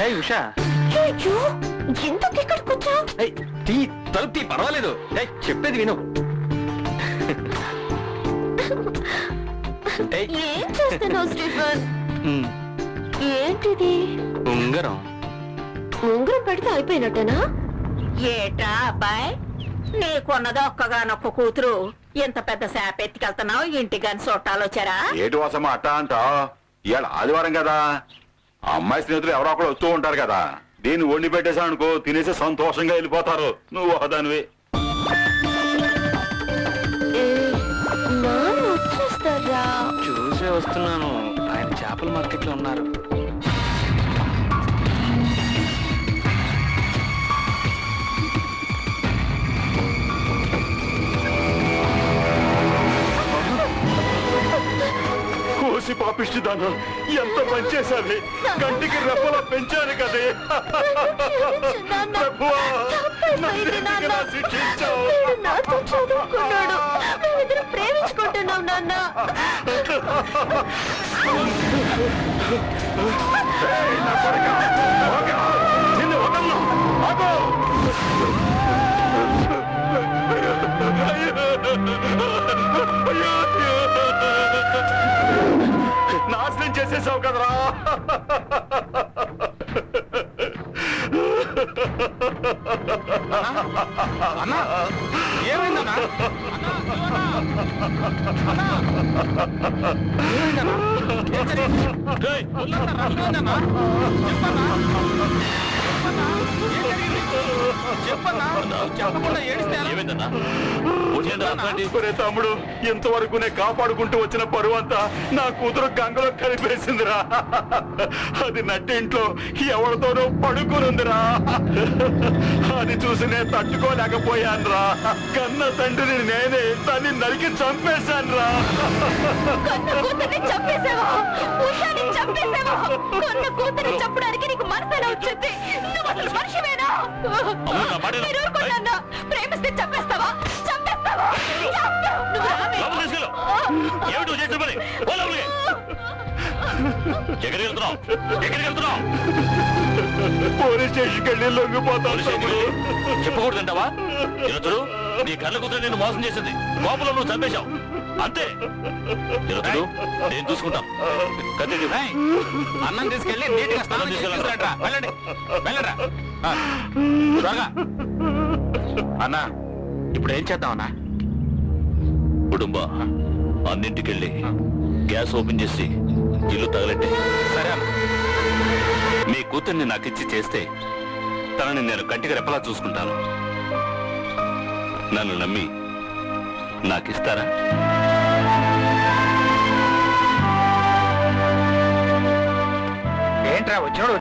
ఏ ఉషా అయ్యో ఎందుకు ఇక్కడికి వచ్చావు ఏయ్, తీ తలుపు తీ పర్వాలేదు ఏయ్, చెప్పేది విను ఏయ్, ఏం చేస్తున్నావు స్టీఫన్ ఉమ్, ఏంటిది ఉంగరం ఉంగరం పెడితే అయిపోయినట్టేనా ఏటా అబ్బాయి నీకున్నది ఒక్కగానొక్క కూతురు ఇంత పెద్ద శాప ఎత్తికెళ్తున్నావు ఇంటికని చుట్టాలు వచ్చారా ఏటి వాసమ్మ అట్టా అంటా ఇవాళ ఆదివారం కదా ఆ అమ్మాయి స్నేహితులు ఎవరో ఒకరు వస్తూ ఉంటారు కదా దీన్ని వండి పెట్టేశాను అనుకో తినేసి సంతోషంగా వెళ్ళిపోతారు నువ్వు ఒకదానివి ఏ, నాన్న వచ్చేస్తారా చూసే వస్తున్నాను ఆయన చేపల మార్కెట్ లో ఉన్నారు కోసి పాపిష్టి దానం ఎంత పనిచేశావి కంటికి రెప్పలా పెంచాను కదే నాన్న, ప్రభువా, తప్పైపోయింది నాన్న. నన్నెందుకు ఇలా శిక్షించావు? వీడు నాతో చదువుకున్నాడు మేమిద్దరం ప్రేమించుకుంటున్నాం నాన్న ఏయ్, నా కొడుకా, ఆగు! నిన్ను వదలను! ఆగు! అయ్యో! నాశనం చేసేసావు కదరా అన్నా ఏమైందన్నా ఏమైందన్నా ఏం జరిగింది? ఏయ్, ఒళ్ళంతా రఫ్గా ఉందన్నా? చెప్పన్నా? చెప్పన్నా? ఏం జరిగింది? చెప్పన్నా చెప్పకుండా ఏడిస్తే ఎలా? ఒరే తమ్ముడు ఇంతవరకు నే కాపాడుకుంటూ వచ్చిన పరువు అంతా నా కూతురు గంగలో కలిపేసిందిరా అది నట్టింట్లో ఎవరితోనో పడుకునుందిరా అది చూసి నేను తట్టుకోలేకపోయానురా కన్న తండ్రిని నేనే దాన్ని నరికి చంపేశానురా కన్న కూతుర్ని చంపేశావా ఉషాని చంపేశావా కన్న కూతుర్ని చంపడానికి నీకు మనసేలా వచ్చింది నువ్వు అసలు మనిషివేనా మీరు ఊరుకోండి ప్రేమిస్తే చంపేస్తావా చంపేస్తావా చంపేస్తావా? నువ్వు రావే. ఏమిటి నువ్వు చేసిన పని పో లోపలికి. ఎక్కడికి వెళ్తున్నావు ఎక్కడికి వెళ్తున్నావు పోలీస్ స్టేషన్కి వెళ్ళి లొంగిపోతాను తమ్ముడు చెప్పకూడదంటావా నిరుతుడు నీ కళ్ళ కూతురు నిన్ను మోసం చేసింది కోపంలో నువ్వు చంపేశావు అంతే నిరుతుడు నేను చూసుకుంటాను కత్తి తీయ్. ఏయ్, అన్నం తీసుకెళ్ళి నీట్గా స్నానం చేసి తీసుకురండిరా. వెళ్ళండి వెళ్ళండి ఆ, త్వరగా అన్నా ఇప్పుడు ఏం చేద్దాం అన్నా కుటుంబ అన్నింటికెళ్ళి గ్యాస్ ఓపెన్ చేసి ఇల్లు తగలెట్టే సరే అన్న మీ కూతుర్ని నాకిచ్చి చేస్తే తనని నేను కంటికి రెప్పలా చూసుకుంటాను నన్ను నమ్మి నాకిస్తారా ఏంట్రా వచ్చినోడు